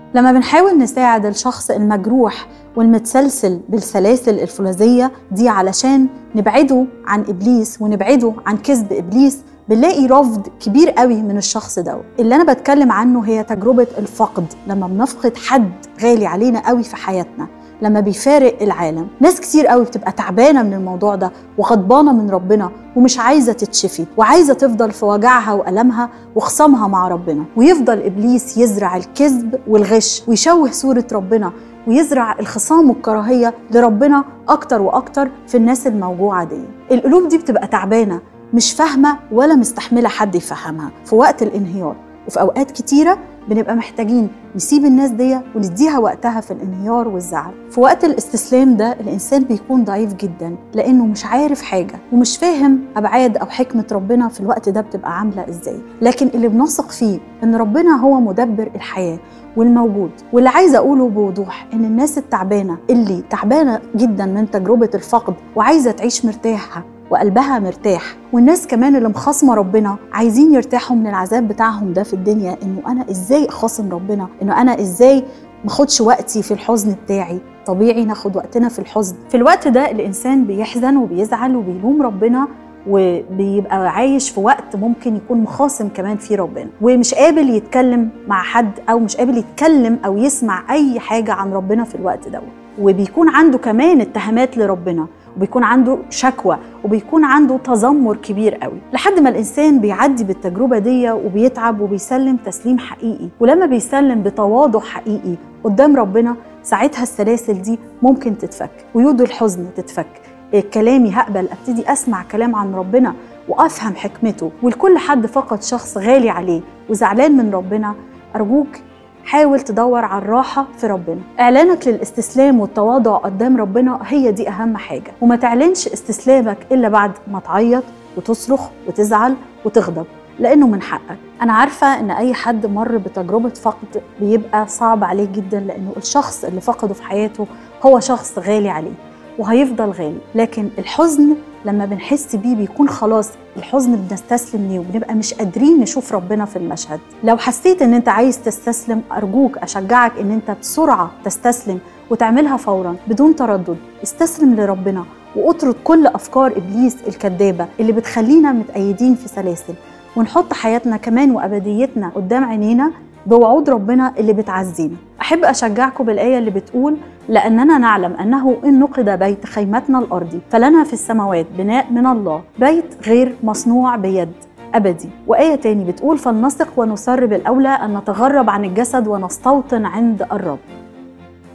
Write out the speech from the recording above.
لما بنحاول نساعد الشخص المجروح والمتسلسل بالسلاسل الفولاذية دي علشان نبعده عن إبليس ونبعده عن كذب إبليس بنلاقي رفض كبير قوي من الشخص ده اللي أنا بتكلم عنه هي تجربة الفقد لما بنفقد حد غالي علينا قوي في حياتنا لما بيفارق العالم ناس كتير قوي بتبقى تعبانة من الموضوع ده وغضبانة من ربنا ومش عايزة تتشفي وعايزة تفضل في وجعها وألمها وخصامها مع ربنا ويفضل إبليس يزرع الكذب والغش ويشوه صورة ربنا ويزرع الخصام والكراهية لربنا أكتر وأكتر في الناس الموجوعة دي القلوب دي بتبقى تعبانة مش فاهمة ولا مستحملة حد يفهمها في وقت الانهيار وفي أوقات كتيرة بنبقى محتاجين نسيب الناس دي ونديها وقتها في الانهيار والزعل في وقت الاستسلام ده الانسان بيكون ضعيف جدا لانه مش عارف حاجه ومش فاهم ابعاد او حكمه ربنا في الوقت ده بتبقى عامله ازاي لكن اللي بنثق فيه ان ربنا هو مدبر الحياه والموجود واللي عايزه اقوله بوضوح ان الناس التعبانه اللي تعبانه جدا من تجربه الفقد وعايزه تعيش مرتاحه وقلبها مرتاح والناس كمان اللي مخاصمه ربنا عايزين يرتاحوا من العذاب بتاعهم ده في الدنيا انه انا ازاي اخاصم ربنا انه انا ازاي ماخدش وقتي في الحزن بتاعي طبيعي ناخد وقتنا في الحزن في الوقت ده الانسان بيحزن وبيزعل وبيلوم ربنا وبيبقى عايش في وقت ممكن يكون مخاصم كمان فيه ربنا ومش قابل يتكلم مع حد او مش قابل يتكلم او يسمع اي حاجه عن ربنا في الوقت ده وبيكون عنده كمان اتهامات لربنا وبيكون عنده شكوى وبيكون عنده تذمر كبير قوي لحد ما الانسان بيعدي بالتجربه دي وبيتعب وبيسلم تسليم حقيقي ولما بيسلم بتواضع حقيقي قدام ربنا ساعتها السلاسل دي ممكن تتفك قيود الحزن تتفك كلامي هقبل ابتدي اسمع كلام عن ربنا وافهم حكمته ولكل حد فقد شخص غالي عليه وزعلان من ربنا ارجوك حاول تدور على الراحة في ربنا إعلانك للاستسلام والتواضع قدام ربنا هي دي أهم حاجة وما تعلنش استسلامك إلا بعد ما تعيط وتصرخ وتزعل وتغضب لأنه من حقك أنا عارفة إن أي حد مر بتجربة فقد بيبقى صعب عليه جدا لأنه الشخص اللي فقده في حياته هو شخص غالي عليه وهيفضل غالي لكن الحزن لما بنحس بيه بيكون خلاص الحزن بنستسلم ليه وبنبقى مش قادرين نشوف ربنا في المشهد لو حسيت ان انت عايز تستسلم ارجوك اشجعك ان انت بسرعه تستسلم وتعملها فورا بدون تردد استسلم لربنا واطرد كل افكار ابليس الكذابه اللي بتخلينا متأيدين في سلاسل ونحط حياتنا كمان وابديتنا قدام عينينا بوعود ربنا اللي بتعزينا أحب أشجعكم بالآية اللي بتقول لأننا نعلم أنه إن نقد بيت خيمتنا الأرضي فلنا في السماوات بناء من الله بيت غير مصنوع بيد أبدي وآية تاني بتقول فلنثق ونسر بالأولى أن نتغرب عن الجسد ونستوطن عند الرب